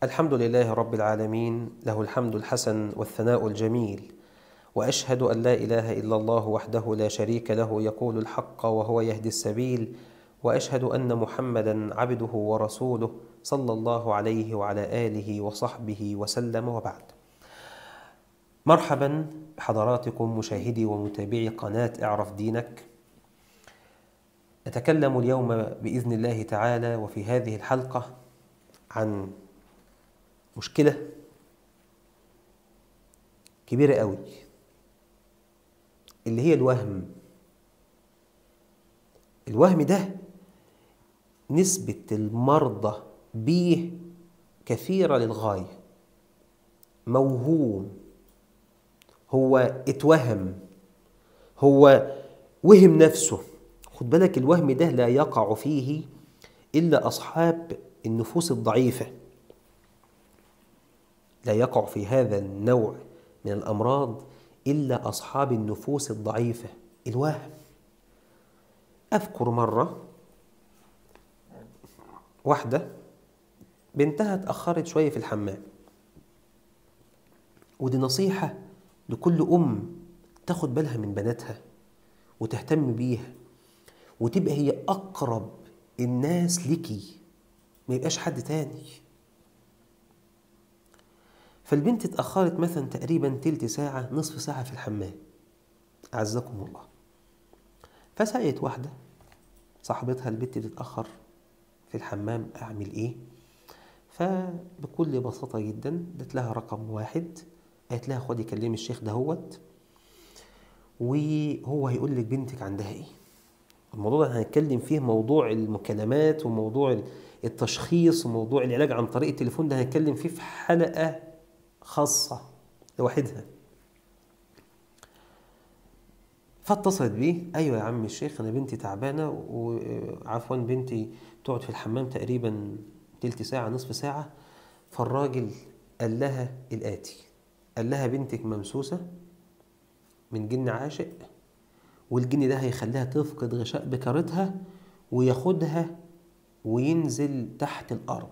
الحمد لله رب العالمين له الحمد الحسن والثناء الجميل واشهد ان لا اله الا الله وحده لا شريك له يقول الحق وهو يهدي السبيل واشهد ان محمدا عبده ورسوله صلى الله عليه وعلى اله وصحبه وسلم وبعد مرحبا بحضراتكم مشاهدي ومتابعي قناه اعرف دينك نتكلم اليوم باذن الله تعالى وفي هذه الحلقه عن مشكله كبيره قوي اللي هي الوهم الوهم ده نسبة المرضى بيه كثيرة للغاية موهوم هو اتوهم هو وهم نفسه خد بالك الوهم ده لا يقع فيه إلا أصحاب النفوس الضعيفة لا يقع في هذا النوع من الأمراض إلا أصحاب النفوس الضعيفة الوهم أذكر مرة واحدة بنتها اتأخرت شوية في الحمام ودي نصيحة لكل أم تاخد بالها من بناتها وتهتم بيها وتبقى هي أقرب الناس لكي ما يبقاش حد تاني فالبنت اتأخرت مثلا تقريبا تلت ساعة نصف ساعة في الحمام أعزكم الله فسألت واحدة صاحبتها البنت تتأخر في الحمام أعمل إيه؟ فبكل بساطة جدا ادت لها رقم واحد قالت لها خدي كلمي الشيخ دهوت وهو هيقول لك بنتك عندها إيه الموضوع ده هنتكلم فيه موضوع المكالمات وموضوع التشخيص وموضوع العلاج عن طريق التليفون ده هنتكلم فيه في حلقة خاصة لوحدها فاتصلت بيه ايوه يا عم الشيخ انا بنتي تعبانه وعفوا بنتي تقعد في الحمام تقريبا تلت ساعه نصف ساعه فالراجل قال لها الاتي قال لها بنتك ممسوسه من جن عاشق والجن ده هيخليها تفقد غشاء بكارتها وياخدها وينزل تحت الارض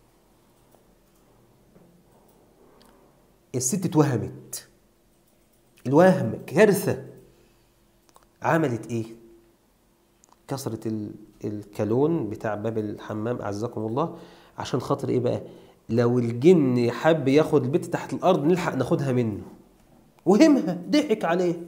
الست اتوهمت الوهم كارثه عملت ايه كسرت الكالون بتاع باب الحمام اعزكم الله عشان خاطر ايه بقى لو الجن حب ياخد البت تحت الارض نلحق ناخدها منه وهمها ضحك عليه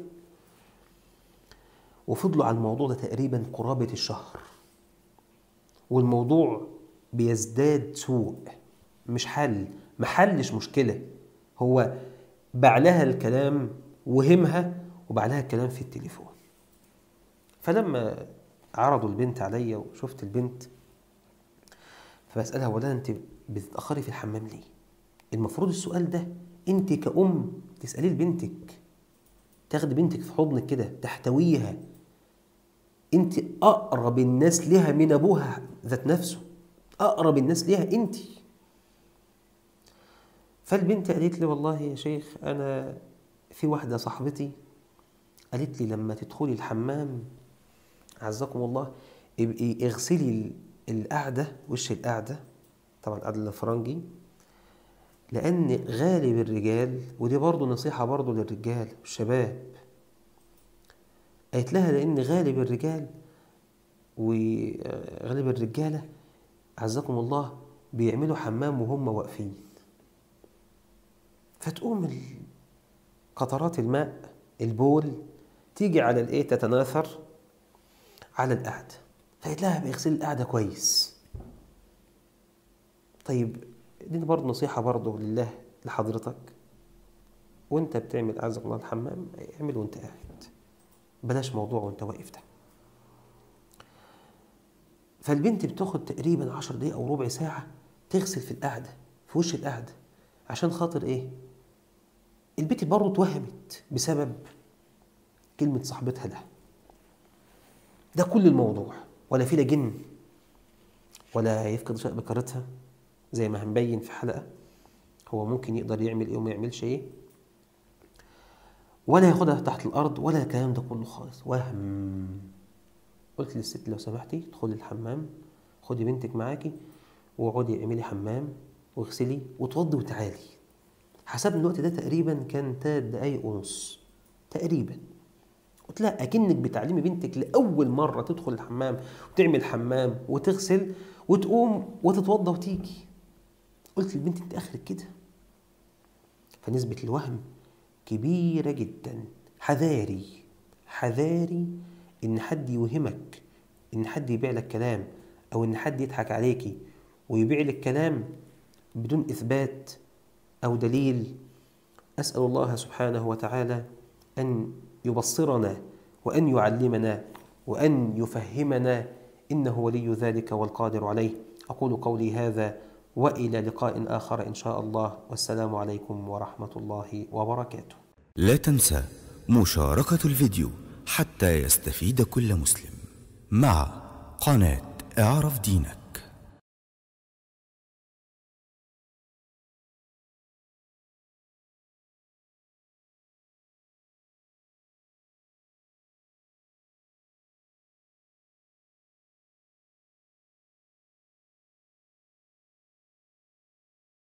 وفضلوا على الموضوع ده تقريبا قرابة الشهر والموضوع بيزداد سوء مش حل محلش مشكلة هو باع لها الكلام وهمها وباع لها الكلام في التليفون فلما عرضوا البنت عليا وشفت البنت فبسألها ولا أنت بتتأخري في الحمام ليه؟ المفروض السؤال ده أنت كأم تسأليه لبنتك تاخدي بنتك في حضنك كده تحتويها أنت أقرب الناس لها من أبوها ذات نفسه أقرب الناس لها أنت فالبنت قالت لي والله يا شيخ أنا في واحدة صاحبتي قالت لي لما تدخلي الحمام عزكم الله ابقي اغسلي القعدة وش القعدة طبعا القعدة الفرنجي لأن غالب الرجال ودي برضو نصيحة برضو للرجال والشباب قالت لها لأن غالب الرجال وغالب الرجالة عزكم الله بيعملوا حمام وهم واقفين فتقوم قطرات الماء البول تيجي على الايه تتناثر على القعدة فقلت لها بيغسل القعدة كويس طيب دي برضه نصيحة برضه لله لحضرتك وانت بتعمل أعزك الله الحمام اعمل وانت قاعد بلاش موضوع وانت واقف ده فالبنت بتاخد تقريبا عشر دقايق أو ربع ساعة تغسل في القعدة في وش القعدة عشان خاطر ايه البنت برضه اتوهمت بسبب كلمة صاحبتها ده ده كل الموضوع ولا في لا جن ولا يفقد شيء بكرتها زي ما هنبين في حلقة هو ممكن يقدر يعمل ايه وما يعملش ايه ولا ياخدها تحت الارض ولا الكلام ده كله خالص وهم قلت للست لو سمحتي ادخلي الحمام خدي بنتك معاكي واقعدي اعملي حمام واغسلي وتوضي وتعالي حسبنا الوقت ده تقريبا كان تلات دقايق ونص تقريبا قلت لها اكنك بتعلمي بنتك لاول مره تدخل الحمام وتعمل حمام وتغسل وتقوم وتتوضى وتيجي قلت للبنت انت اخرك كده فنسبه الوهم كبيره جدا حذاري حذاري ان حد يوهمك ان حد يبيع لك كلام او ان حد يضحك عليكي ويبيع لك كلام بدون اثبات او دليل اسال الله سبحانه وتعالى ان يبصرنا وان يعلمنا وان يفهمنا انه ولي ذلك والقادر عليه اقول قولي هذا والى لقاء اخر ان شاء الله والسلام عليكم ورحمه الله وبركاته لا تنسى مشاركة الفيديو حتى يستفيد كل مسلم مع قناة اعرف دينك